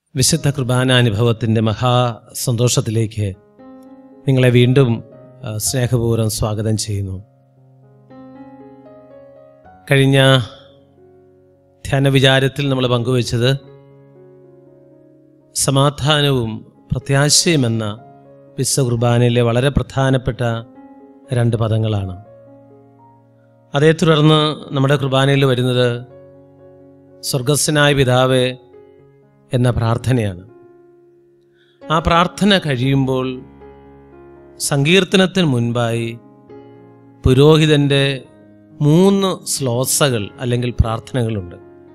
വിശുദ്ധ കുർബാനാനുഭവത്തിൻ്റെ മഹാസന്തോഷത്തിലേക്ക് നിങ്ങളെ വീണ്ടും ആ, സ്നേഹപൂർവ്വം സ്വാഗതം ചെയ്യുന്നു കഴിഞ്ഞ ധ്യാനവിചാരത്തിൽ നമ്മൾ പങ്കുവച്ചത് സമാധാനവും പ്രത്യാശയുമെന്ന വിശ്വ കുർബാനയിലെ വളരെ പ്രധാനപ്പെട്ട രണ്ട് പദങ്ങളാണ് അതേ തുടർന്ന് നമ്മുടെ കുർബാനയിൽ വരുന്നത് സ്വർഗസ്വനായ പിതാവേ എന്ന പ്രാർത്ഥനയാണ് ആ പ്രാർത്ഥന കഴിയുമ്പോൾ സങ്കീർത്തനത്തിന് മുൻപായി പുരോഹിതൻ്റെ മൂന്ന് ശ്ലോസകൾ അല്ലെങ്കിൽ പ്രാർത്ഥനകളുണ്ട്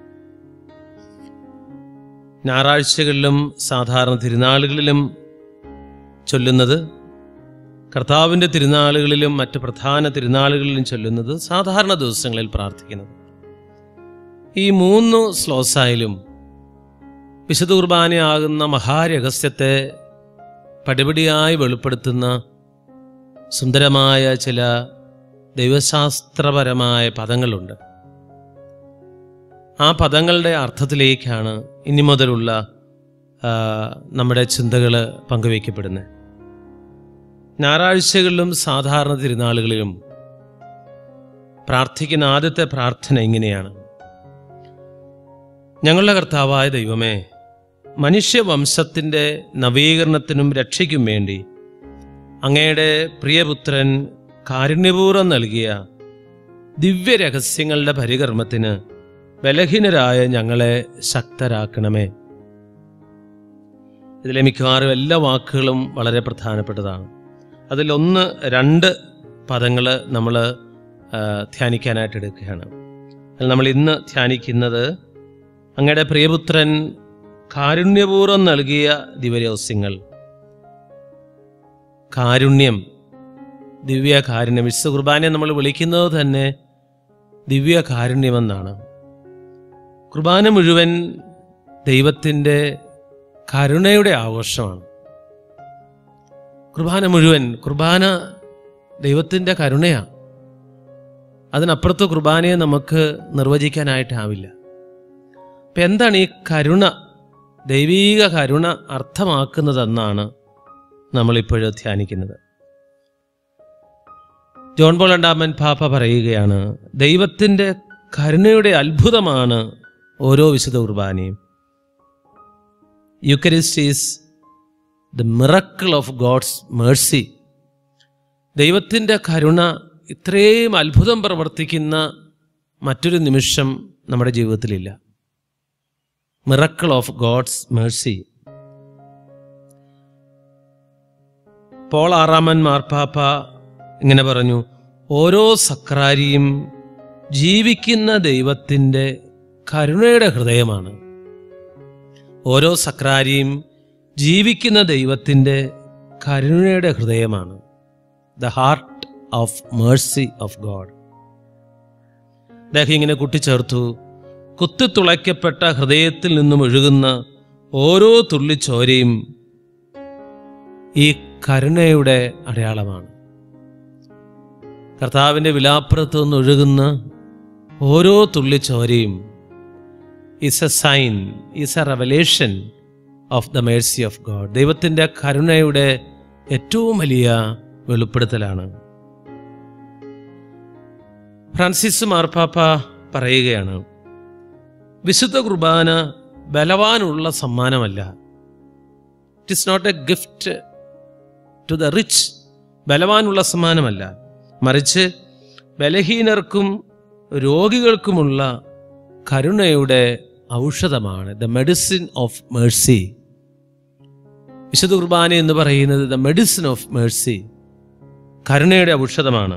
ഞായറാഴ്ചകളിലും സാധാരണ തിരുനാളുകളിലും ചൊല്ലുന്നത് കർത്താവിൻ്റെ തിരുനാളുകളിലും മറ്റ് പ്രധാന തിരുനാളുകളിലും ചൊല്ലുന്നത് സാധാരണ ദിവസങ്ങളിൽ പ്രാർത്ഥിക്കുന്നത് ഈ മൂന്ന് ശ്ലോസായാലും വിശുദ്ധ കുർബാനയാകുന്ന മഹാരഹസ്യത്തെ പടിപടിയായി വെളിപ്പെടുത്തുന്ന സുന്ദരമായ ചില ദൈവശാസ്ത്രപരമായ പദങ്ങളുണ്ട് ആ പദങ്ങളുടെ അർത്ഥത്തിലേക്കാണ് ഇനി മുതലുള്ള ആ, നമ്മുടെ ചിന്തകൾ പങ്കുവയ്ക്കപ്പെടുന്നത് ഞായറാഴ്ചകളിലും സാധാരണ തിരുനാളുകളിലും പ്രാർത്ഥിക്കുന്ന ആദ്യത്തെ പ്രാർത്ഥന ഇങ്ങനെയാണ് ഞങ്ങളുടെ കർത്താവായ ദൈവമേ മനുഷ്യവംശത്തിൻ്റെ നവീകരണത്തിനും രക്ഷയ്ക്കും വേണ്ടി അങ്ങയുടെ പ്രിയപുത്രൻ കാരുണ്യപൂർവ്വം നൽകിയ ദിവ്യരഹസ്യങ്ങളുടെ പരികർമ്മത്തിന് ബലഹീനരായ ഞങ്ങളെ ശക്തരാക്കണമേ ഇതിലെ മിക്കവാറും എല്ലാ വാക്കുകളും വളരെ പ്രധാനപ്പെട്ടതാണ് അതിലൊന്ന് രണ്ട് പദങ്ങൾ നമ്മൾ ധ്യാനിക്കാനായിട്ട് എടുക്കുകയാണ് അതിൽ നമ്മൾ ഇന്ന് ധ്യാനിക്കുന്നത് അങ്ങയുടെ പ്രിയപുത്രൻ കാരുണ്യപൂർവ്വം നൽകിയ ദിവരഹസ്യങ്ങൾ കാരുണ്യം ദിവ്യ കാരുണ്യം വിശുദ്ധ കുർബാനയെ നമ്മൾ വിളിക്കുന്നത് തന്നെ ദിവ്യ കാരുണ്യമെന്നാണ് കുർബാന മുഴുവൻ ദൈവത്തിൻ്റെ കരുണയുടെ ആഘോഷമാണ് കുർബാന മുഴുവൻ കുർബാന ദൈവത്തിൻ്റെ കരുണയാണ് അതിനപ്പുറത്ത് കുർബാനയെ നമുക്ക് നിർവചിക്കാനായിട്ടാവില്ല അപ്പം എന്താണ് ഈ കരുണ ദൈവീക കരുണ അർത്ഥമാക്കുന്നതെന്നാണ് നമ്മളിപ്പോഴും ധ്യാനിക്കുന്നത് ജോൺ പോൾ രണ്ടാമൻ പാപ്പ പറയുകയാണ് ദൈവത്തിൻ്റെ കരുണയുടെ അത്ഭുതമാണ് ഓരോ വിശുദ്ധ കുർബാനയും Eucharist is the miracle of God's mercy ദൈവത്തിൻ്റെ കരുണ ഇത്രയും അത്ഭുതം പ്രവർത്തിക്കുന്ന മറ്റൊരു നിമിഷം നമ്മുടെ ജീവിതത്തിലില്ല miracle of God's mercy Paul ആറാമൻ മാർപ്പാപ്പ ഇങ്ങനെ പറഞ്ഞു ഓരോ സക്രാരിയും ജീവിക്കുന്ന ദൈവത്തിൻ്റെ കരുണയുടെ ഹൃദയമാണ് ഓരോ സക്രാരിയും ജീവിക്കുന്ന ദൈവത്തിൻ്റെ കരുണയുടെ ഹൃദയമാണ് the heart of mercy of God അദ്ദേഹം ഇങ്ങനെ കൂട്ടിച്ചേർത്തു കുത്തിത്തുളയ്ക്കപ്പെട്ട ഹൃദയത്തിൽ നിന്നും ഒഴുകുന്ന ഓരോ തുള്ളി ചോരയും ഈ കരുണയുടെ അടയാളമാണ് കർത്താവിൻ്റെ വിലാപ്പുറത്ത് നിന്ന് ഒഴുകുന്ന ഓരോ തുള്ളി ചോരയും is a sign is a revelation of the mercy of God ദൈവത്തിൻ്റെ കരുണയുടെ ഏറ്റവും വലിയ വെളിപ്പെടുത്തലാണ് ഫ്രാൻസിസ് മാർപ്പാപ്പ പറയുകയാണ് വിശുദ്ധ കുർബാന ബലവാനുള്ള സമ്മാനമല്ല it is not a gift to the rich ബലവാനുള്ള സമ്മാനമല്ല മറിച്ച് ബലഹീനർക്കും രോഗികൾക്കുമുള്ള കരുണയുടെ ഔഷധമാണ് ദ മെഡിസിൻ ഓഫ് മേഴ്സി വിശുദ്ധ കുർബാന എന്ന് പറയുന്നത് ദ മെഡിസിൻ ഓഫ് മേഴ്സി കരുണയുടെ ഔഷധമാണ്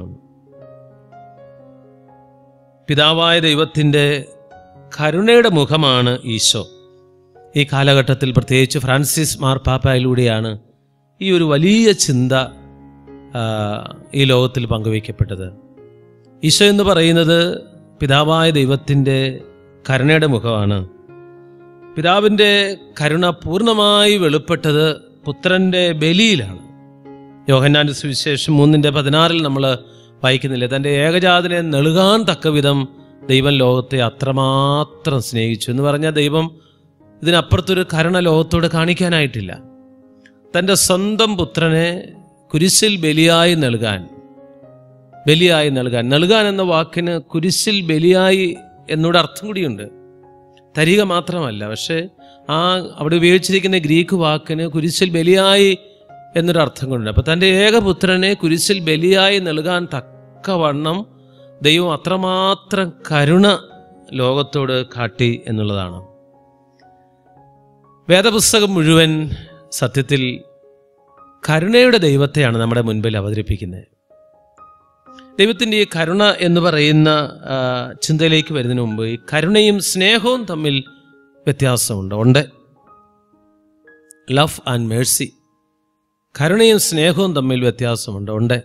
പിതാവായ ദൈവത്തിൻ്റെ കരുണയുടെ മുഖമാണ് ഈശോ ഈ കാലഘട്ടത്തിൽ പ്രത്യേകിച്ച് ഫ്രാൻസിസ് മാർപ്പാപ്പയിലൂടെയാണ് ഈ ഒരു വലിയ ചിന്ത ആ, ഈ ലോകത്തിൽ പങ്കുവയ്ക്കപ്പെട്ടത് ഈശോ എന്ന് പറയുന്നത് പിതാവായ ദൈവത്തിൻ്റെ കരുണയുടെ മുഖമാണ് പിതാവിൻ്റെ കരുണ പൂർണ്ണമായി വെളിപ്പെട്ടത് പുത്രൻ്റെ ബലിയിലാണ് യോഹന്നാൻ്റെ സുവിശേഷം മൂന്നിൻ്റെ പതിനാറിൽ നമ്മൾ വായിക്കുന്നില്ല തൻ്റെ ഏകജാതനെ നെളുകാൻ തക്കവിധം ദൈവം ലോകത്തെ അത്രമാത്രം സ്നേഹിച്ചു എന്ന് പറഞ്ഞാൽ ദൈവം ഇതിനപ്പുറത്തൊരു കരുണ ലോകത്തോട് കാണിക്കാനായിട്ടില്ല തൻ്റെ സ്വന്തം പുത്രനെ കുരിശിൽ ബലിയായി നൽകാൻ ബലിയായി നൽകാൻ നൽകാൻ എന്ന വാക്കിന് കുരിശിൽ ബലിയായി എന്നൂടെ അർത്ഥം കൂടിയുണ്ട് തരിക മാത്രമല്ല പക്ഷേ ആ അവിടെ ഉപയോഗിച്ചിരിക്കുന്ന ഗ്രീക്ക് വാക്കിന് കുരിശിൽ ബലിയായി എന്നൊരു അർത്ഥം കൊണ്ടുണ്ട് അപ്പം തൻ്റെ ഏകപുത്രനെ കുരിശിൽ ബലിയായി നൽകാൻ തക്കവണ്ണം ദൈവം അത്രമാത്രം കരുണ ലോകത്തോട് കാട്ടി എന്നുള്ളതാണ് വേദപുസ്തകം മുഴുവൻ സത്യത്തിൽ കരുണയുടെ ദൈവത്തെയാണ് നമ്മുടെ മുൻപിൽ അവതരിപ്പിക്കുന്നത് ദൈവത്തിൻ്റെ ഈ കരുണ എന്ന് പറയുന്ന ആ, ചിന്തയിലേക്ക് വരുന്നതിന് മുമ്പ് ഈ കരുണയും സ്നേഹവും തമ്മിൽ വ്യത്യാസമുണ്ട് ഉണ്ട് ലവ് ആൻഡ് മേഴ്സി കരുണയും സ്നേഹവും തമ്മിൽ വ്യത്യാസമുണ്ട് ഉണ്ട്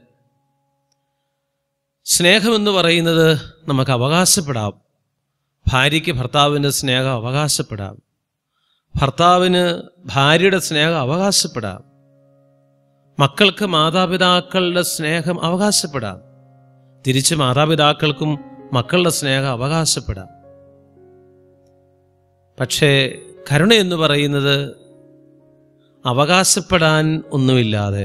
സ്നേഹമെന്ന് പറയുന്നത് നമുക്ക് അവകാശപ്പെടാം ഭാര്യയ്ക്ക് ഭർത്താവിൻ്റെ സ്നേഹം അവകാശപ്പെടാം ഭർത്താവിന് ഭാര്യയുടെ സ്നേഹം അവകാശപ്പെടാം മക്കൾക്ക് മാതാപിതാക്കളുടെ സ്നേഹം അവകാശപ്പെടാം തിരിച്ച് മാതാപിതാക്കൾക്കും മക്കളുടെ സ്നേഹം അവകാശപ്പെടാം പക്ഷേ കരുണ എന്ന് പറയുന്നത് അവകാശപ്പെടാൻ ഒന്നുമില്ലാതെ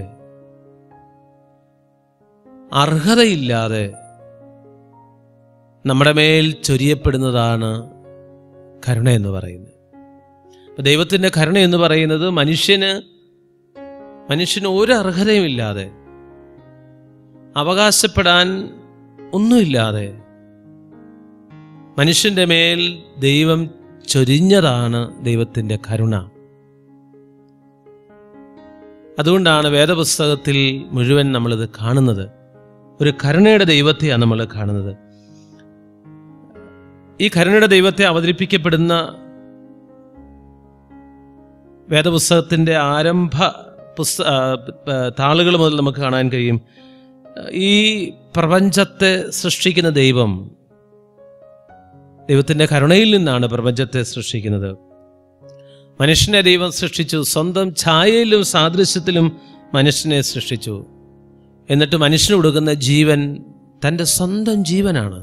അർഹതയില്ലാതെ നമ്മുടെ മേൽ ചൊരിയപ്പെടുന്നതാണ് കരുണ എന്ന് പറയുന്നത് അപ്പൊ ദൈവത്തിൻ്റെ കരുണ എന്ന് പറയുന്നത് മനുഷ്യന് മനുഷ്യന് ഒരു അർഹതയുമില്ലാതെ അവകാശപ്പെടാൻ ഒന്നുമില്ലാതെ മനുഷ്യന്റെ മേൽ ദൈവം ചൊരിഞ്ഞതാണ് ദൈവത്തിൻ്റെ കരുണ അതുകൊണ്ടാണ് വേദപുസ്തകത്തിൽ മുഴുവൻ നമ്മളിത് കാണുന്നത് ഒരു കരുണയുടെ ദൈവത്തെയാണ് നമ്മൾ കാണുന്നത് ഈ കരുണയുടെ ദൈവത്തെ അവതരിപ്പിക്കപ്പെടുന്ന വേദപുസ്തകത്തിൻ്റെ ആരംഭ പുസ്ത ആ, ആ, താളുകൾ മുതൽ നമുക്ക് കാണാൻ കഴിയും ഈ പ്രപഞ്ചത്തെ സൃഷ്ടിക്കുന്ന ദൈവം ദൈവത്തിൻ്റെ കരുണയിൽ നിന്നാണ് പ്രപഞ്ചത്തെ സൃഷ്ടിക്കുന്നത് മനുഷ്യനെ ദൈവം സൃഷ്ടിച്ചു സ്വന്തം ഛായയിലും സാദൃശ്യത്തിലും മനുഷ്യനെ സൃഷ്ടിച്ചു എന്നിട്ട് മനുഷ്യന് കൊടുക്കുന്ന ജീവൻ തൻ്റെ സ്വന്തം ജീവനാണ്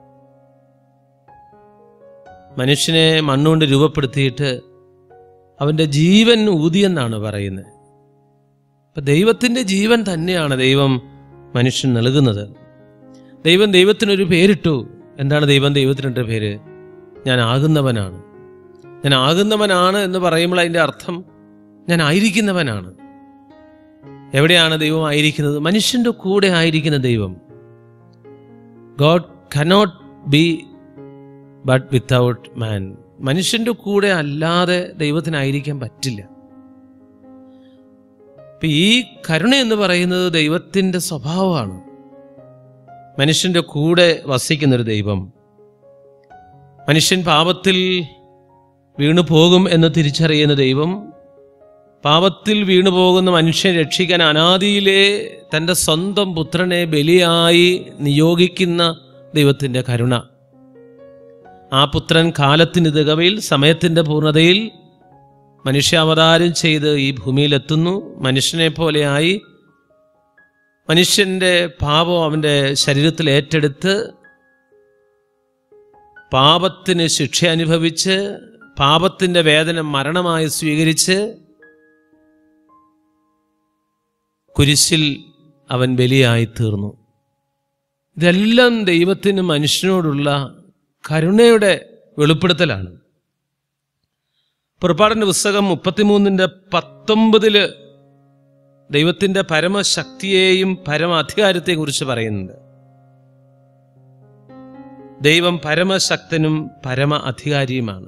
മനുഷ്യനെ മണ്ണുകൊണ്ട് രൂപപ്പെടുത്തിയിട്ട് അവൻ്റെ ജീവൻ ഊതിയെന്നാണ് പറയുന്നത് അപ്പം ദൈവത്തിൻ്റെ ജീവൻ തന്നെയാണ് ദൈവം മനുഷ്യൻ നൽകുന്നത് ദൈവം ദൈവത്തിനൊരു പേരിട്ടു എന്താണ് ദൈവം ദൈവത്തിനൊരു പേര് ഞാൻ ആകുന്നവനാണ് ഞാൻ ആകുന്നവനാണ് എന്ന് പറയുമ്പോൾ അതിൻ്റെ അർത്ഥം ഞാൻ ആയിരിക്കുന്നവനാണ് എവിടെയാണ് ദൈവം ആയിരിക്കുന്നത് മനുഷ്യൻ്റെ കൂടെ ആയിരിക്കുന്ന ദൈവം God cannot be but without man മനുഷ്യൻ്റെ കൂടെ അല്ലാതെ ദൈവത്തിനായിരിക്കാൻ പറ്റില്ല ഇപ്പൊ ഈ കരുണ എന്ന് പറയുന്നത് ദൈവത്തിൻ്റെ സ്വഭാവമാണ് മനുഷ്യൻ്റെ കൂടെ വസിക്കുന്നൊരു ദൈവം മനുഷ്യൻ പാപത്തിൽ വീണു പോകും എന്ന് തിരിച്ചറിയുന്ന ദൈവം പാപത്തിൽ വീണു പോകുന്ന മനുഷ്യനെ രക്ഷിക്കാൻ അനാദിയിലെ തൻ്റെ സ്വന്തം പുത്രനെ ബലിയായി നിയോഗിക്കുന്ന ദൈവത്തിൻ്റെ കരുണ ആ പുത്രൻ കാലത്തിന് തികവയിൽ സമയത്തിൻ്റെ പൂർണ്ണതയിൽ മനുഷ്യാവതാരം ചെയ്ത് ഈ ഭൂമിയിലെത്തുന്നു മനുഷ്യനെ പോലെയായി മനുഷ്യൻ്റെ പാപം അവൻ്റെ ശരീരത്തിൽ ഏറ്റെടുത്ത് പാപത്തിന് ശിക്ഷ അനുഭവിച്ച് പാപത്തിൻ്റെ വേദന മരണമായി സ്വീകരിച്ച് കുരിശിൽ അവൻ ബലിയായി തീർന്നു ഇതെല്ലാം ദൈവത്തിന് മനുഷ്യനോടുള്ള കരുണയുടെ വെളിപ്പെടുത്തലാണ് പുറപ്പാടിൻ്റെ പുസ്തകം മുപ്പത്തിമൂന്നിൻ്റെ പത്തൊമ്പതില് ദൈവത്തിൻ്റെ പരമശക്തിയെയും പരമ അധികാരത്തെയും കുറിച്ച് പറയുന്നുണ്ട് ദൈവം പരമശക്തനും പരമ അധികാരിയുമാണ്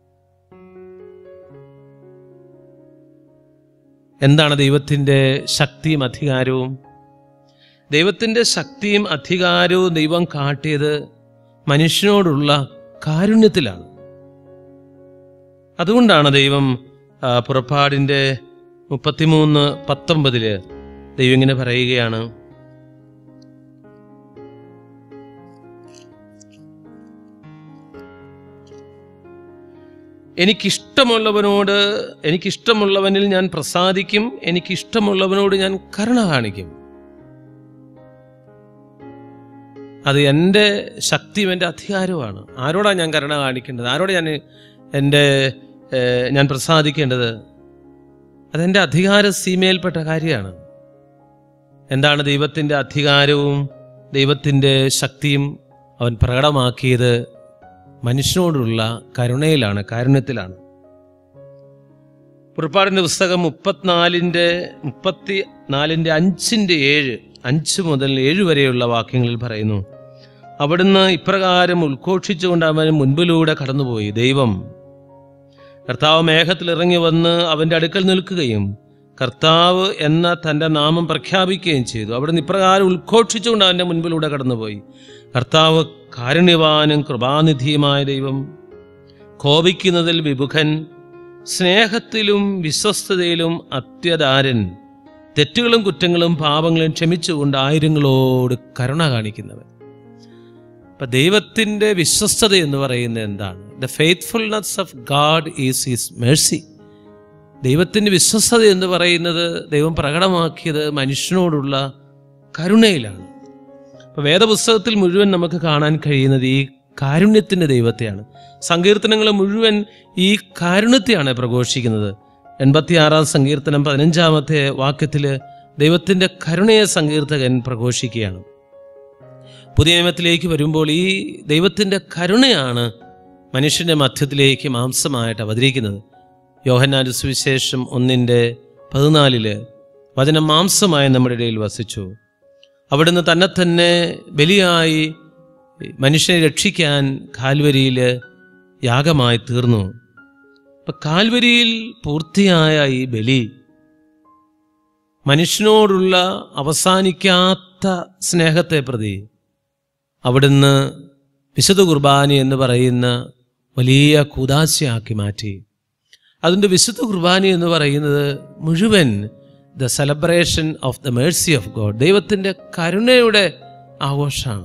എന്താണ് ദൈവത്തിൻ്റെ ശക്തിയും അധികാരവും ദൈവത്തിൻ്റെ ശക്തിയും അധികാരവും ദൈവം കാട്ടിയത് മനുഷ്യനോടുള്ള കാരുണ്യത്തിലാണ് അതുകൊണ്ടാണ് ദൈവം ആ, പുറപ്പാടിൻ്റെ മുപ്പത്തിമൂന്ന് പത്തൊമ്പതില് ദൈവം ഇങ്ങനെ പറയുകയാണ് എനിക്കിഷ്ടമുള്ളവനോട് എനിക്കിഷ്ടമുള്ളവനിൽ ഞാൻ പ്രസാദിക്കും എനിക്കിഷ്ടമുള്ളവനോട് ഞാൻ കരുണ കാണിക്കും അത് എൻ്റെ ശക്തിയും എൻ്റെ അധികാരവുമാണ് ആരോടാണ് ഞാൻ കരുണ കാണിക്കേണ്ടത് ആരോട് ഞാൻ എൻ്റെ ഏഹ്, ഞാൻ പ്രസാദിക്കേണ്ടത് അതെൻ്റെ അധികാര സീമയിൽപ്പെട്ട കാര്യമാണ് എന്താണ് ദൈവത്തിൻ്റെ അധികാരവും ദൈവത്തിൻ്റെ ശക്തിയും അവൻ പ്രകടമാക്കിയത് മനുഷ്യനോടുള്ള കരുണയിലാണ് കാരുണ്യത്തിലാണ് പുറപ്പാടിൻ്റെ പുസ്തകം മുപ്പത്തിനാലിൻ്റെ മുപ്പത്തി നാലിൻ്റെ അഞ്ചിൻ്റെ ഏഴ് അഞ്ച് മുതൽ ഏഴ് വരെയുള്ള വാക്യങ്ങളിൽ പറയുന്നു അവിടുന്ന് ഇപ്രകാരം ഉദ്ഘോഷിച്ചുകൊണ്ട് അവൻ മുൻപിലൂടെ കടന്നുപോയി ദൈവം കർത്താവ് മേഘത്തിൽ ഇറങ്ങി വന്ന് അവൻ്റെ അടുക്കൽ നിൽക്കുകയും കർത്താവ് എന്ന തൻ്റെ നാമം പ്രഖ്യാപിക്കുകയും ചെയ്തു അവിടുന്ന് ഇപ്രകാരം ഉദ്ഘോഷിച്ചുകൊണ്ട് അവൻ്റെ മുൻപിലൂടെ കടന്നുപോയി കർത്താവ് കാരുണ്യവാനും കൃപാനിധിയുമായ ദൈവം കോപിക്കുന്നതിൽ വിമുഖൻ സ്നേഹത്തിലും വിശ്വസ്തതയിലും അത്യദാരൻ തെറ്റുകളും കുറ്റങ്ങളും പാപങ്ങളും ക്ഷമിച്ചുകൊണ്ട് ആയിരങ്ങളോട് കരുണ കാണിക്കുന്നവൻ അപ്പൊ ദൈവത്തിന്റെ വിശ്വസ്തത എന്ന് പറയുന്നത് എന്താണ് the faithfulness of God is his mercy ദൈവത്തിന്റെ വിശ്വസ്തത എന്ന് പറയുന്നത് ദൈവം പ്രകടമാക്കിയത് മനുഷ്യനോടുള്ള കരുണയിലാണ് അപ്പൊ വേദപുസ്തകത്തിൽ മുഴുവൻ നമുക്ക് കാണാൻ കഴിയുന്നത് ഈ കാരുണ്യത്തിന്റെ ദൈവത്തെയാണ് സങ്കീർത്തനങ്ങൾ മുഴുവൻ ഈ കാരുണ്യത്തെയാണ് പ്രഘോഷിക്കുന്നത് എൺപത്തിയാറാം സങ്കീർത്തനം പതിനഞ്ചാമത്തെ വാക്യത്തില് ദൈവത്തിന്റെ കരുണയെ സങ്കീർത്തകൻ പ്രഘോഷിക്കുകയാണ് പുതിയ നിയമത്തിലേക്ക് വരുമ്പോൾ ഈ ദൈവത്തിൻ്റെ കരുണയാണ് മനുഷ്യൻ്റെ മധ്യത്തിലേക്ക് മാംസമായിട്ട് അവതരിക്കുന്നത് യോഹന്നാന്റെ സുവിശേഷം ഒന്നിൻ്റെ പതിനാലില് വചനം മാംസമായി നമ്മുടെ ഇടയിൽ വസിച്ചു അവിടുന്ന് തന്നെ തന്നെ ബലിയായി മനുഷ്യനെ രക്ഷിക്കാൻ കാൽവരിയിൽ യാഗമായി തീർന്നു ഇപ്പൊ കാൽവരിയിൽ പൂർത്തിയായ ഈ ബലി മനുഷ്യനോടുള്ള അവസാനിക്കാത്ത സ്നേഹത്തെ പ്രതി അവിടുന്ന് വിശുദ്ധ കുർബാന എന്ന് പറയുന്ന വലിയ കൂതാശയാക്കി മാറ്റി അതിൻ്റെ വിശുദ്ധ കുർബാന എന്ന് പറയുന്നത് മുഴുവൻ the celebration of the mercy of God ദൈവത്തിൻ്റെ കരുണയുടെ ആഘോഷമാണ്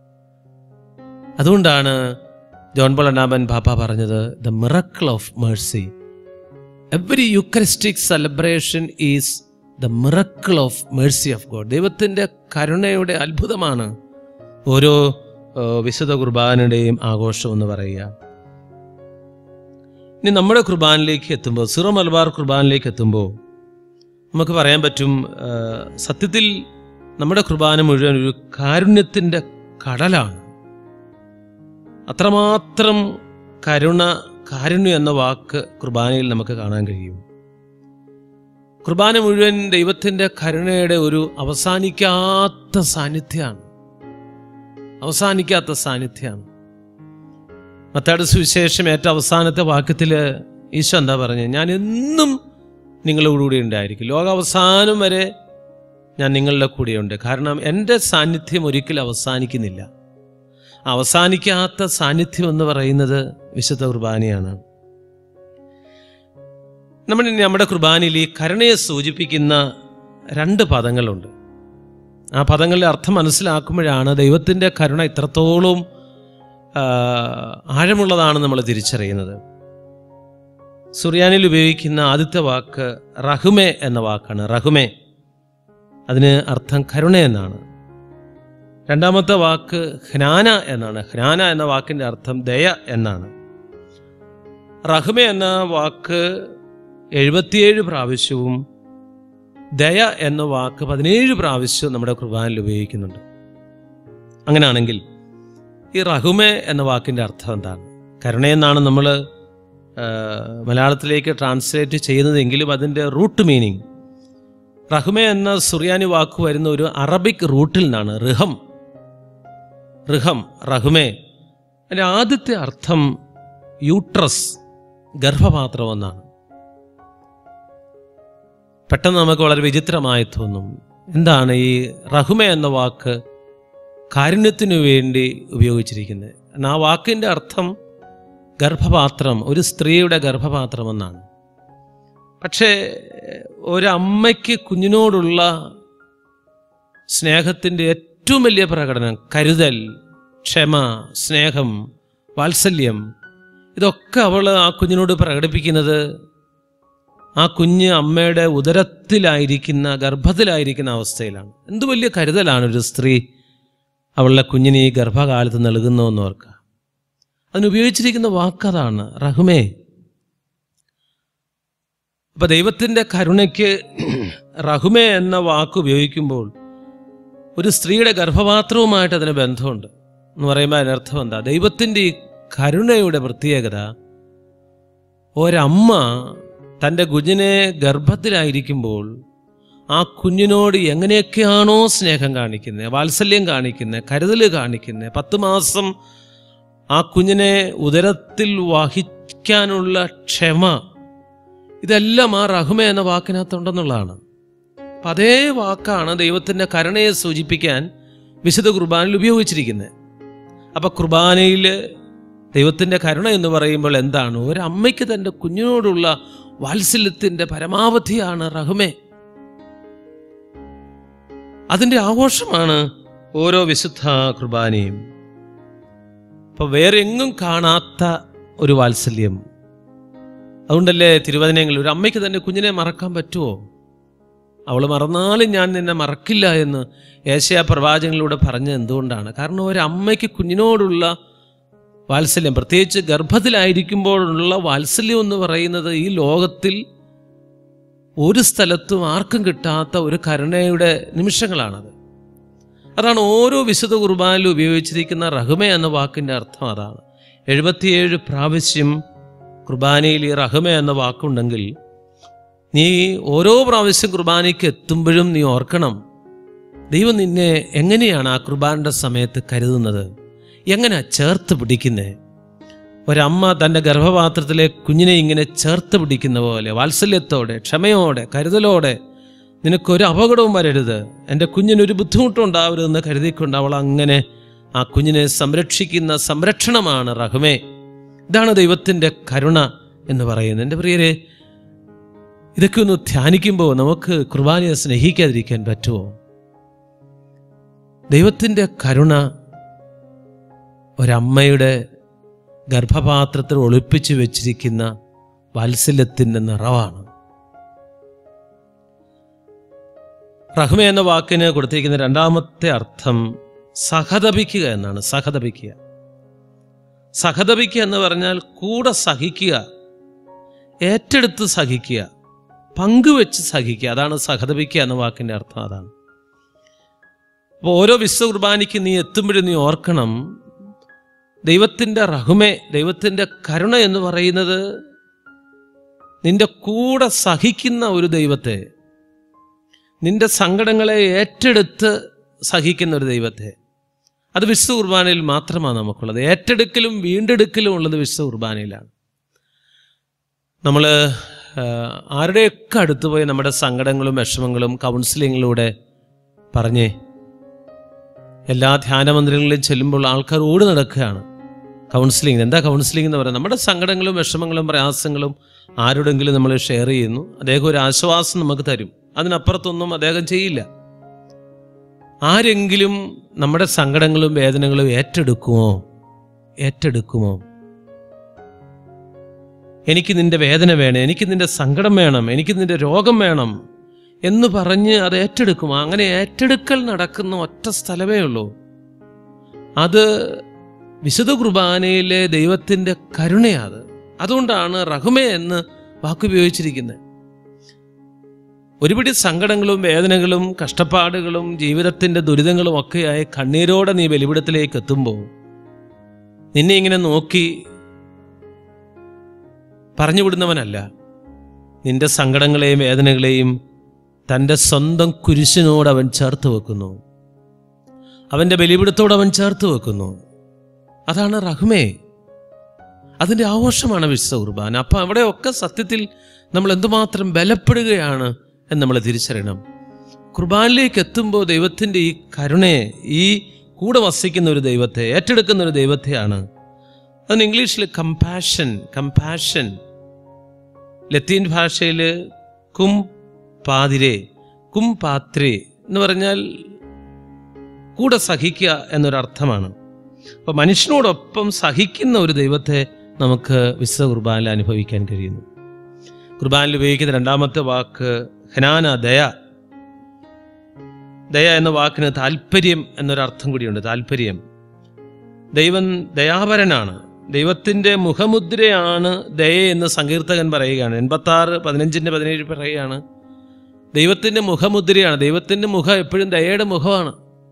അതുകൊണ്ടാണ് ജോൺ പോൾ അണ്ണാമൻ ബാപ്പ പറഞ്ഞത് the miracle of mercy every eucharistic celebration is the miracle of mercy of God ദൈവത്തിൻ്റെ കരുണയുടെ അത്ഭുതമാണ് ഓരോ ഏഹ്, വിശുദ്ധ കുർബാനയുടെയും ആഘോഷം എന്ന് പറയുക ഇനി നമ്മുടെ കുർബാനിലേക്ക് എത്തുമ്പോൾ സിറോ മലബാർ കുർബാനിലേക്ക് എത്തുമ്പോൾ നമുക്ക് പറയാൻ പറ്റും ഏഹ്, സത്യത്തിൽ നമ്മുടെ കുർബാന മുഴുവൻ ഒരു കാരുണ്യത്തിൻ്റെ കടലാണ് അത്രമാത്രം കരുണ കാരുണ്യം എന്ന വാക്ക് കുർബാനയിൽ നമുക്ക് കാണാൻ കഴിയും കുർബാന മുഴുവൻ ദൈവത്തിൻ്റെ കരുണയുടെ ഒരു അവസാനിക്കാത്ത സാന്നിധ്യമാണ് അവസാനിക്കാത്ത സാന്നിധ്യമാണ് മത്താട് സുവിശേഷം ഏറ്റവും അവസാനത്തെ വാക്യത്തിൽ ഈശോ എന്താ പറഞ്ഞത് ഞാൻ എന്നും നിങ്ങളുടെ കൂടെ ഉണ്ടായിരിക്കും ലോകാവസാനം വരെ ഞാൻ നിങ്ങളുടെ കൂടെയുണ്ട് കാരണം എൻ്റെ സാന്നിധ്യം ഒരിക്കലും അവസാനിക്കുന്നില്ല അവസാനിക്കാത്ത സാന്നിധ്യം എന്ന് പറയുന്നത് വിശുദ്ധ കുർബാനയാണ് നമ്മൾ ഇനി നമ്മുടെ കുർബാനയിൽ ഈ കരുണയെ സൂചിപ്പിക്കുന്ന രണ്ട് പദങ്ങളുണ്ട് ആ പദങ്ങളുടെ അർത്ഥം മനസ്സിലാക്കുമ്പോഴാണ് ദൈവത്തിൻ്റെ കരുണ ഇത്രത്തോളം ആ, ആഴമുള്ളതാണ് നമ്മൾ തിരിച്ചറിയുന്നത് സുറിയാനിൽ ഉപയോഗിക്കുന്ന ആദ്യത്തെ വാക്ക് റഹുമെ എന്ന വാക്കാണ് റഹുമെ അതിന് അർത്ഥം കരുണ എന്നാണ് രണ്ടാമത്തെ വാക്ക് ഹ്നാന എന്നാണ് ഹ്നാന എന്ന വാക്കിൻ്റെ അർത്ഥം ദയ എന്നാണ് റഹ്മ എന്ന വാക്ക് എഴുപത്തിയേഴ് പ്രാവശ്യവും ദയ എന്ന വാക്ക് പതിനേഴ് പ്രാവശ്യവും നമ്മുടെ കുർബാനിൽ ഉപയോഗിക്കുന്നുണ്ട് അങ്ങനെയാണെങ്കിൽ ഈ റഹുമെ എന്ന വാക്കിൻ്റെ അർത്ഥം എന്താണ് കരുണയെന്നാണ് നമ്മൾ മലയാളത്തിലേക്ക് ട്രാൻസ്ലേറ്റ് ചെയ്യുന്നതെങ്കിലും അതിൻ്റെ റൂട്ട് മീനിങ് റഹ്മ എന്ന സുറിയാനി വാക്ക് വരുന്ന ഒരു അറബിക് റൂട്ടിൽ നിന്നാണ് റിഹം റിഹം റഹ്മേ അതിൻ്റെ ആദ്യത്തെ അർത്ഥം യൂട്രസ് ഗർഭപാത്രം എന്നാണ് പെട്ടെന്ന് നമുക്ക് വളരെ വിചിത്രമായി തോന്നും എന്താണ് ഈ റഹുമ എന്ന വാക്ക് കാരുണ്യത്തിനു വേണ്ടി ഉപയോഗിച്ചിരിക്കുന്നത് എന്നാൽ ആ വാക്കിൻ്റെ അർത്ഥം ഗർഭപാത്രം ഒരു സ്ത്രീയുടെ ഗർഭപാത്രം എന്നാണ് പക്ഷേ ഒരമ്മയ്ക്ക് കുഞ്ഞിനോടുള്ള സ്നേഹത്തിൻ്റെ ഏറ്റവും വലിയ പ്രകടനം കരുതൽ ക്ഷമ സ്നേഹം വാത്സല്യം ഇതൊക്കെ അവൾ ആ കുഞ്ഞിനോട് പ്രകടിപ്പിക്കുന്നത് ആ കുഞ്ഞ് അമ്മയുടെ ഉദരത്തിലായിരിക്കുന്ന ഗർഭത്തിലായിരിക്കുന്ന അവസ്ഥയിലാണ് എന്ത് വലിയ കരുതലാണ് ഒരു സ്ത്രീ അവളുടെ കുഞ്ഞിനെ ഈ ഗർഭകാലത്ത് നൽകുന്നതെന്ന് ഓർക്കുക അതിനുപയോഗിച്ചിരിക്കുന്ന വാക്കതാണ് റഹ്മേ അപ്പൊ ദൈവത്തിന്റെ കരുണയ്ക്ക് റഹുമെ എന്ന വാക്ക് ഉപയോഗിക്കുമ്പോൾ ഒരു സ്ത്രീയുടെ ഗർഭപാത്രവുമായിട്ട് അതിന് ബന്ധമുണ്ട് എന്ന് പറയുമ്പോൾ അതിനർത്ഥം എന്താ ദൈവത്തിന്റെ ഈ കരുണയുടെ പ്രത്യേകത ഒരമ്മ തൻ്റെ കുഞ്ഞിനെ ഗർഭത്തിലായിരിക്കുമ്പോൾ ആ കുഞ്ഞിനോട് എങ്ങനെയൊക്കെയാണോ സ്നേഹം കാണിക്കുന്നത് വാത്സല്യം കാണിക്കുന്നത് കരുതൽ കാണിക്കുന്നത് പത്ത് മാസം ആ കുഞ്ഞിനെ ഉദരത്തിൽ വഹിക്കാനുള്ള ക്ഷമ ഇതെല്ലാം ആ റഹ്മ എന്ന വാക്കിനകത്തുണ്ടെന്നുള്ളതാണ് അപ്പം അതേ വാക്കാണ് ദൈവത്തിൻ്റെ കരുണയെ സൂചിപ്പിക്കാൻ വിശുദ്ധ കുർബാനയിൽ ഉപയോഗിച്ചിരിക്കുന്നത് അപ്പം കുർബാനയിൽ ദൈവത്തിൻ്റെ കരുണ എന്ന് പറയുമ്പോൾ എന്താണ് ഒരമ്മയ്ക്ക് തൻ്റെ കുഞ്ഞിനോടുള്ള വാത്സല്യത്തിൻ്റെ പരമാവധിയാണ് റഹ്മേ അതിൻ്റെ ആഘോഷമാണ് ഓരോ വിശുദ്ധ കുർബാനയും അപ്പൊ വേറെ എങ്ങും കാണാത്ത ഒരു വാത്സല്യം അതുകൊണ്ടല്ലേ തിരുവചനങ്ങളിൽ ഒരു അമ്മയ്ക്ക് തന്നെ കുഞ്ഞിനെ മറക്കാൻ പറ്റുമോ അവൾ മറന്നാലും ഞാൻ നിന്നെ മറക്കില്ല എന്ന് ഏഷ്യ പ്രവാചകങ്ങളിലൂടെ പറഞ്ഞത് എന്തുകൊണ്ടാണ് കാരണം ഒരു അമ്മയ്ക്ക് കുഞ്ഞിനോടുള്ള വാത്സല്യം പ്രത്യേകിച്ച് ഗർഭത്തിലായിരിക്കുമ്പോഴുള്ള വാത്സല്യം എന്ന് പറയുന്നത് ഈ ലോകത്തിൽ ഒരു സ്ഥലത്തും ആർക്കും കിട്ടാത്ത ഒരു കരുണയുടെ നിമിഷങ്ങളാണത് അതാണ് ഓരോ വിശുദ്ധ കുർബാനയിലും ഉപയോഗിച്ചിരിക്കുന്ന റഹ്മ എന്ന വാക്കിൻ്റെ അർത്ഥം അതാണ് എഴുപത്തിയേഴ് പ്രാവശ്യം കുർബാനയിൽ ഈ റഹ്മ എന്ന വാക്കുണ്ടെങ്കിൽ നീ ഓരോ പ്രാവശ്യം കുർബാനയ്ക്ക് എത്തുമ്പോഴും നീ ഓർക്കണം ദൈവം നിന്നെ എങ്ങനെയാണ് ആ കുർബാനയുടെ സമയത്ത് കരുതുന്നത് എങ്ങനെ ചേർത്ത് പിടിക്കുന്നേ ഒരമ്മ തൻ്റെ ഗർഭപാത്രത്തിലെ കുഞ്ഞിനെ ഇങ്ങനെ ചേർത്ത് പിടിക്കുന്ന പോലെ വാത്സല്യത്തോടെ ക്ഷമയോടെ കരുതലോടെ നിനക്കൊരു അപകടവും വരരുത് എൻ്റെ കുഞ്ഞിനൊരു ബുദ്ധിമുട്ടും ഉണ്ടാവരുതെന്ന് കരുതിക്കൊണ്ട് അവൾ അങ്ങനെ ആ കുഞ്ഞിനെ സംരക്ഷിക്കുന്ന സംരക്ഷണമാണ് റഹ്മേ ഇതാണ് ദൈവത്തിൻ്റെ കരുണ എന്ന് പറയുന്നത് എൻ്റെ പ്രിയരെ ഇതൊക്കെ ഒന്ന് ധ്യാനിക്കുമ്പോൾ നമുക്ക് കുർബാനയെ സ്നേഹിക്കാതിരിക്കാൻ പറ്റുമോ ദൈവത്തിൻ്റെ കരുണ ഒരമ്മയുടെ ഗർഭപാത്രത്തിൽ ഒളിപ്പിച്ചു വെച്ചിരിക്കുന്ന വാത്സല്യത്തിൻ്റെ നിറവാണ് റഹ്മ എന്ന വാക്കിന് കൊടുത്തിരിക്കുന്ന രണ്ടാമത്തെ അർത്ഥം സഹതപിക്കുക എന്നാണ് സഹതപിക്കുക സഹതപിക്കുക എന്ന് പറഞ്ഞാൽ കൂടെ സഹിക്കുക ഏറ്റെടുത്ത് സഹിക്കുക പങ്കുവെച്ച് സഹിക്കുക അതാണ് സഹതപിക്കുക എന്ന വാക്കിൻ്റെ അർത്ഥം അതാണ് അപ്പോൾ ഓരോ വിശ്വ കുർബാനയ്ക്ക് നീ എത്തുമ്പോഴും നീ ഓർക്കണം ദൈവത്തിൻ്റെ റഹുമെ ദൈവത്തിൻ്റെ കരുണ എന്ന് പറയുന്നത് നിന്റെ കൂടെ സഹിക്കുന്ന ഒരു ദൈവത്തെ നിന്റെ സങ്കടങ്ങളെ ഏറ്റെടുത്ത് സഹിക്കുന്ന ഒരു ദൈവത്തെ അത് വിശ്വ കുർബാനയിൽ മാത്രമാണ് നമുക്കുള്ളത് ഏറ്റെടുക്കലും വീണ്ടെടുക്കലും ഉള്ളത് വിശ്വ കുർബാനയിലാണ് നമ്മൾ ആരുടെയൊക്കെ അടുത്ത് പോയി നമ്മുടെ സങ്കടങ്ങളും വിഷമങ്ങളും കൗൺസിലിങ്ങിലൂടെ പറഞ്ഞേ എല്ലാ ധ്യാനമന്ദിരങ്ങളിലും ചെല്ലുമ്പോൾ ആൾക്കാർ ഓടി നടക്കുകയാണ് കൗൺസിലിംഗ് എന്താ കൗൺസിലിംഗ് എന്ന് പറയുന്നത് നമ്മുടെ സങ്കടങ്ങളും വിഷമങ്ങളും പ്രയാസങ്ങളും ആരോടെങ്കിലും നമ്മൾ ഷെയർ ചെയ്യുന്നു അദ്ദേഹം ഒരു ആശ്വാസം നമുക്ക് തരും അതിനപ്പുറത്തൊന്നും അദ്ദേഹം ചെയ്യില്ല ആരെങ്കിലും നമ്മുടെ സങ്കടങ്ങളും വേദനകളും ഏറ്റെടുക്കുമോ ഏറ്റെടുക്കുമോ എനിക്ക് നിന്റെ വേദന വേണം എനിക്ക് നിന്റെ സങ്കടം വേണം എനിക്ക് നിന്റെ രോഗം വേണം എന്ന് പറഞ്ഞ് അത് ഏറ്റെടുക്കും അങ്ങനെ ഏറ്റെടുക്കൽ നടക്കുന്ന ഒറ്റ സ്ഥലമേ ഉള്ളൂ അത് വിശുദ്ധ കുർബാനയിലെ ദൈവത്തിൻ്റെ കരുണയാണ് അതുകൊണ്ടാണ് റഹുമ എന്ന് വാക്കുപയോഗിച്ചിരിക്കുന്നത് ഒരുപിടി സങ്കടങ്ങളും വേദനകളും കഷ്ടപ്പാടുകളും ജീവിതത്തിൻ്റെ ദുരിതങ്ങളും ഒക്കെയായി കണ്ണീരോടെ നീ ബലിപിടത്തിലേക്ക് എത്തുമ്പോൾ നിന്നെ ഇങ്ങനെ നോക്കി പറഞ്ഞുവിടുന്നവനല്ല നിന്റെ സങ്കടങ്ങളെയും വേദനകളെയും തൻ്റെ സ്വന്തം കുരിശിനോട് അവൻ ചേർത്ത് വെക്കുന്നു അവൻ്റെ ബലിപിടുത്തോട് അവൻ ചേർത്ത് വെക്കുന്നു അതാണ് റഹ്മേ അതിൻ്റെ ആഘോഷമാണ് വിശ്വ കുർബാന അപ്പം അവിടെയൊക്കെ സത്യത്തിൽ നമ്മൾ എന്തുമാത്രം ബലപ്പെടുകയാണ് എന്ന് നമ്മൾ തിരിച്ചറിയണം കുർബാനിലേക്ക് എത്തുമ്പോൾ ദൈവത്തിൻ്റെ ഈ കരുണയെ ഈ കൂടെ വസിക്കുന്ന ഒരു ദൈവത്തെ ഏറ്റെടുക്കുന്ന ഒരു ദൈവത്തെയാണ് അതിന് ഇംഗ്ലീഷിൽ കമ്പാഷൻ കമ്പാഷൻ ലത്തീൻ ഭാഷയിൽ കും പാതിരെ കും പാത്രേ എന്ന് പറഞ്ഞാൽ കൂടെ സഹിക്കുക എന്നൊരർത്ഥമാണ് അപ്പോൾ മനുഷ്യനോടൊപ്പം സഹിക്കുന്ന ഒരു ദൈവത്തെ നമുക്ക് വിശുദ്ധ കുർബാനിൽ അനുഭവിക്കാൻ കഴിയുന്നു കുർബാനിൽ ഉപയോഗിക്കുന്ന രണ്ടാമത്തെ വാക്ക് ഹനാന ദയ ദയ എന്ന വാക്കിന് താല്പര്യം എന്നൊരർത്ഥം കൂടിയുണ്ട് താല്പര്യം ദൈവം ദയാപരനാണ് ദൈവത്തിൻ്റെ മുഖമുദ്രയാണ് ദയ എന്ന് സങ്കീർത്തകൻ പറയുകയാണ് എൺപത്തി ആറ് പതിനഞ്ചിൻ്റെ പതിനേഴ് പറയുകയാണ് ദൈവത്തിൻ്റെ മുഖമുദ്രയാണ് ദൈവത്തിൻ്റെ മുഖം എപ്പോഴും ദയയുടെ മുഖമാണ്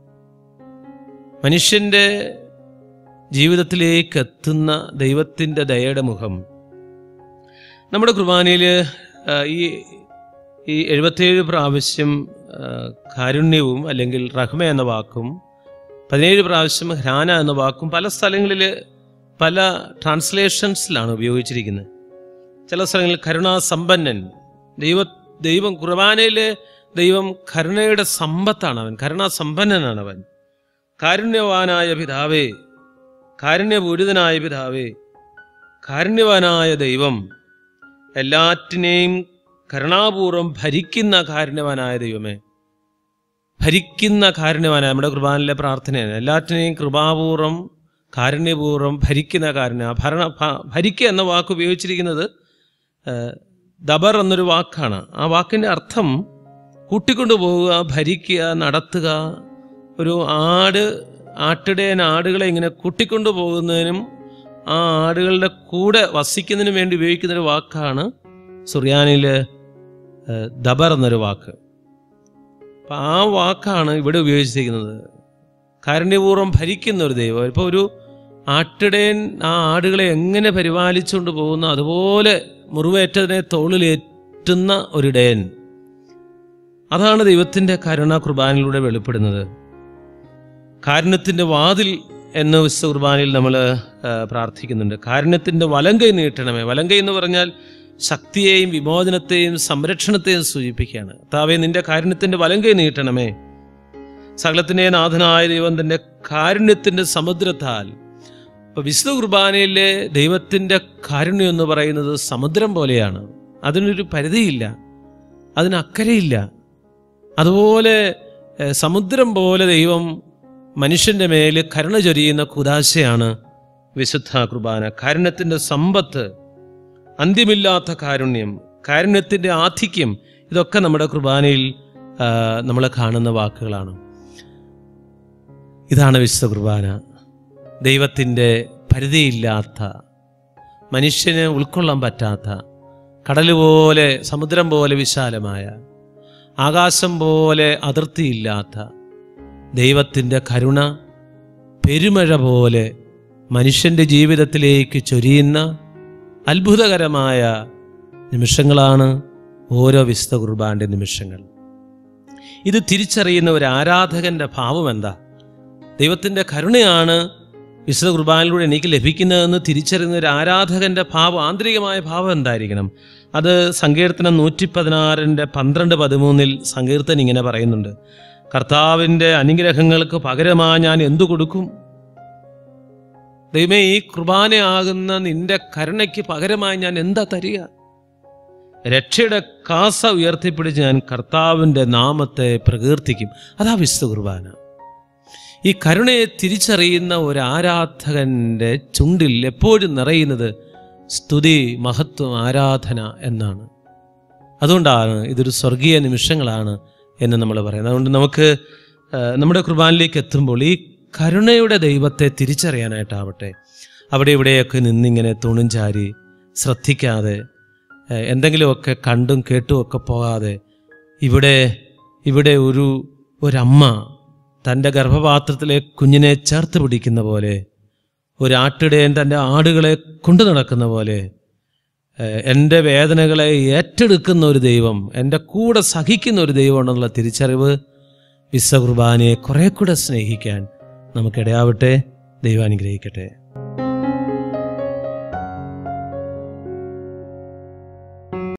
മനുഷ്യൻ്റെ ജീവിതത്തിലേക്ക് എത്തുന്ന ദൈവത്തിൻ്റെ ദയയുടെ മുഖം നമ്മുടെ കുർബാനയിൽ ഈ ഈ എഴുപത്തേഴ് പ്രാവശ്യം ആ, കാരുണ്യവും അല്ലെങ്കിൽ റഹ്മ എന്ന വാക്കും പതിനേഴ് പ്രാവശ്യം ഹ്രാന എന്ന വാക്കും പല സ്ഥലങ്ങളിൽ പല ട്രാൻസ്ലേഷൻസിലാണ് ഉപയോഗിച്ചിരിക്കുന്നത് ചില സ്ഥലങ്ങളിൽ കരുണാസമ്പന്നൻ ദൈവ ദൈവം കുർബാനയിലെ ദൈവം കരുണയുടെ സമ്പത്താണ് അവൻ കരുണാസമ്പന്നനാണ് അവൻ കാരുണ്യവാനായ പിതാവേ കാരുണ്യപൂരിതനായ പിതാവേ കാരുണ്യവാനായ ദൈവം എല്ലാറ്റിനെയും കരുണാപൂർവം ഭരിക്കുന്ന കാരുണ്യവാനായ ദൈവമേ ഭരിക്കുന്ന കാരുണ്യവാനായ നമ്മുടെ കുർബാനിലെ പ്രാർത്ഥനയാണ് എല്ലാറ്റിനെയും കൃപാപൂർവം കാരുണ്യപൂർവം ഭരിക്കുന്ന കാരുണ്യ ഭരണ ഭ- ഭരിക്കുക എന്ന വാക്ക് ഉപയോഗിച്ചിരിക്കുന്നത് ഏഹ്, ദബർ എന്നൊരു വാക്കാണ് ആ വാക്കിൻ്റെ അർത്ഥം കൂട്ടിക്കൊണ്ടു പോവുക ഭരിക്കുക നടത്തുക ഒരു ആട് ആട്ടിടയൻ ആടുകളെ ഇങ്ങനെ കൂട്ടിക്കൊണ്ടു പോകുന്നതിനും ആ ആടുകളുടെ കൂടെ വസിക്കുന്നതിനും വേണ്ടി ഉപയോഗിക്കുന്ന ഒരു വാക്കാണ് സുറിയാനിൽ ദബർ എന്നൊരു വാക്ക് അപ്പം ആ വാക്കാണ് ഇവിടെ ഉപയോഗിച്ചിരിക്കുന്നത് കാരുണ്യപൂർവ്വം ഭരിക്കുന്ന ഒരു ദൈവം ഇപ്പോൾ ഒരു ആട്ടിടയൻ ആ ആടുകളെ എങ്ങനെ പരിപാലിച്ചുകൊണ്ട് പോകുന്നു അതുപോലെ മുറിവേറ്റതിനെ തോളിലേറ്റുന്ന ഒരിടയൻ അതാണ് ദൈവത്തിൻ്റെ കരുണ കുർബാനിലൂടെ വെളിപ്പെടുന്നത് കാരുണ്യത്തിൻ്റെ വാതിൽ എന്ന വിശുദ്ധ കുർബാനയിൽ നമ്മൾ പ്രാർത്ഥിക്കുന്നുണ്ട് കാരുണ്യത്തിൻ്റെ വലങ്കൈ നീട്ടണമേ വലങ്കൈ എന്ന് പറഞ്ഞാൽ ശക്തിയെയും വിമോചനത്തെയും സംരക്ഷണത്തെയും സൂചിപ്പിക്കുകയാണ് താവേ നിന്റെ കാരുണ്യത്തിൻ്റെ വലങ്കൈ നീട്ടണമേ സകലത്തിൻ്റെ നാഥനായ ദൈവം തൻ്റെ കാരുണ്യത്തിൻ്റെ സമുദ്രത്താൽ ഇപ്പൊ വിശുദ്ധ കുർബാനയിലെ ദൈവത്തിൻ്റെ കാരുണ്യം എന്ന് പറയുന്നത് സമുദ്രം പോലെയാണ് അതിനൊരു പരിധിയില്ല അതിനക്കരയില്ല അതുപോലെ ഏഹ്, സമുദ്രം പോലെ ദൈവം മനുഷ്യന്റെ മേൽ കരുണ ചൊരിയുന്ന കുദാശയാണ് വിശുദ്ധ കുർബാന കാരുണ്യത്തിൻ്റെ സമ്പത്ത് അന്ത്യമില്ലാത്ത കാരുണ്യം കാരുണ്യത്തിൻ്റെ ആധിക്യം ഇതൊക്കെ നമ്മുടെ കുർബാനയിൽ നമ്മൾ കാണുന്ന വാക്കുകളാണ് ഇതാണ് വിശുദ്ധ കുർബാന ദൈവത്തിൻ്റെ പരിധിയില്ലാത്ത മനുഷ്യന് ഉൾക്കൊള്ളാൻ പറ്റാത്ത കടൽ പോലെ സമുദ്രം പോലെ വിശാലമായ ആകാശം പോലെ അതിർത്തിയില്ലാത്ത ദൈവത്തിൻ്റെ കരുണ പെരുമഴ പോലെ മനുഷ്യൻ്റെ ജീവിതത്തിലേക്ക് ചൊരിയുന്ന അത്ഭുതകരമായ നിമിഷങ്ങളാണ് ഓരോ വിശുദ്ധ കുർബാൻ്റെ നിമിഷങ്ങൾ ഇത് തിരിച്ചറിയുന്ന ഒരു ആരാധകന്റെ ഭാവം എന്താ ദൈവത്തിൻ്റെ കരുണയാണ് വിശുദ്ധ കുർബാനയിലൂടെ എനിക്ക് ലഭിക്കുന്നതെന്ന് തിരിച്ചറിയുന്ന ഒരു ആരാധകന്റെ ഭാവം ആന്തരികമായ ഭാവം എന്തായിരിക്കണം അത് സങ്കീർത്തനം നൂറ്റി പതിനാറിൻ്റെ പന്ത്രണ്ട് പതിമൂന്നിൽ സങ്കീർത്തൻ ഇങ്ങനെ പറയുന്നുണ്ട് കർത്താവിൻ്റെ അനുഗ്രഹങ്ങൾക്ക് പകരമായി ഞാൻ എന്തു കൊടുക്കും ദൈവമേ ഈ കുർബാനയാകുന്ന നിന്റെ കരുണയ്ക്ക് പകരമായി ഞാൻ എന്താ തരിക രക്ഷയുടെ കാസ ഉയർത്തിപ്പിടിച്ച് ഞാൻ കർത്താവിൻ്റെ നാമത്തെ പ്രകീർത്തിക്കും അതാ വിശുദ്ധ കുർബാന ഈ കരുണയെ തിരിച്ചറിയുന്ന ഒരു ആരാധകന്റെ ചുണ്ടിൽ എപ്പോഴും നിറയുന്നത് സ്തുതി മഹത്വം ആരാധന എന്നാണ് അതുകൊണ്ടാണ് ഇതൊരു സ്വർഗീയ നിമിഷങ്ങളാണ് എന്ന് നമ്മൾ പറയുന്നത് അതുകൊണ്ട് നമുക്ക് ആ, നമ്മുടെ കുർബാനിലേക്ക് എത്തുമ്പോൾ ഈ കരുണയുടെ ദൈവത്തെ തിരിച്ചറിയാനായിട്ടാവട്ടെ അവിടെ ഇവിടെയൊക്കെ നിന്നിങ്ങനെ തുണും ചാരി ശ്രദ്ധിക്കാതെ ആ, എന്തെങ്കിലുമൊക്കെ കണ്ടും കേട്ടും ഒക്കെ പോകാതെ ഇവിടെ ഇവിടെ ഒരു ഒരമ്മ തൻ്റെ ഗർഭപാത്രത്തിലെ കുഞ്ഞിനെ ചേർത്ത് പിടിക്കുന്ന പോലെ ഒരാട്ടിടയൻ തൻ്റെ ആടുകളെ കൊണ്ടു നടക്കുന്ന പോലെ ഏഹ്, എൻ്റെ വേദനകളെ ഏറ്റെടുക്കുന്ന ഒരു ദൈവം എൻ്റെ കൂടെ സഹിക്കുന്ന ഒരു ദൈവം ഉണ്ടെന്നുള്ള തിരിച്ചറിവ് വിശ്വ കുർബാനയെ കുറെ കൂടെ സ്നേഹിക്കാൻ നമുക്കിടയാവട്ടെ ദൈവം അനുഗ്രഹിക്കട്ടെ